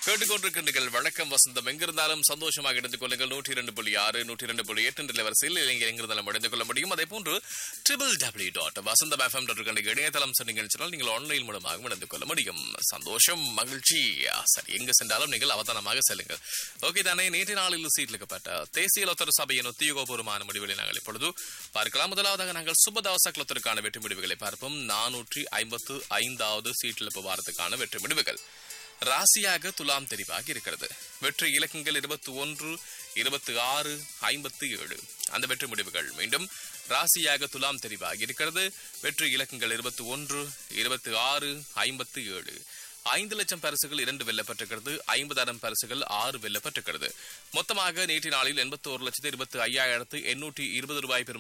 கேட்டுக்கொண்டிருக்கின்றீர்கள் வணக்கம் வசந்தம் எங்கிருந்தாலும் சந்தோஷமாக இணைந்து கொள்ளுங்கள் நூற்றி இரண்டு புள்ளி ஆறு நூற்றி இரண்டு புள்ளி எட்டு என்ற வரிசையில் இளைஞர் எங்கிருந்தாலும் இணைந்து கொள்ள முடியும் அதே போன்று triple W dot Vasantham FM dot இணையதளம் சொன்னீங்கன்னு சொன்னால் நீங்கள் ஆன்லைன் மூலமாக இணைந்து கொள்ள முடியும் சந்தோஷம் மகிழ்ச்சி சரி எங்கு சென்றாலும் நீங்கள் அவதானமாக செல்லுங்கள் ஓகே தானே நேற்று நாளில் சீட்லிக்கப்பட்ட தேசிய லொத்தர் சபையின் உத்தியோகபூர்வமான முடிவுகளை நாங்கள் இப்பொழுது பார்க்கலாம் முதலாவதாக நாங்கள் சுபதாச லொத்தருக்கான வெற்றி முடிவுகளை பார்ப்போம் நானூற்றி ஐம்பத்து ஐந்தாவது சீட்டிழப்பு வாரத்துக்கான வெற்றி முடிவுகள் ராசியாக துலாம் தெரிவாகி இருக்கிறது வெற்றி இலக்கங்கள் இருபத்தி ஒன்று இருபத்தி ஆறு ஐம்பத்தி ஏழு அந்த வெற்றி முடிவுகள் மீண்டும் ராசியாக துலாம் தெரிவாகி இருக்கிறது வெற்றி இலக்கங்கள் இருபத்தி ஒன்று இருபத்தி ஆறு ஐம்பத்தி ஏழு ஐந்து லட்சம் பரிசுகள் இரண்டு வெல்லப்பட்டிருக்கிறது ஐம்பதாயிரம் பரிசுகள் ஆறு வெல்லப்பட்டிருக்கிறது மொத்தமாக நேற்று நாளில் எண்பத்தி ஒரு லட்சத்து இருபத்தி ஐயாயிரத்து எண்ணூற்றி இருபது ரூபாய் பெறும்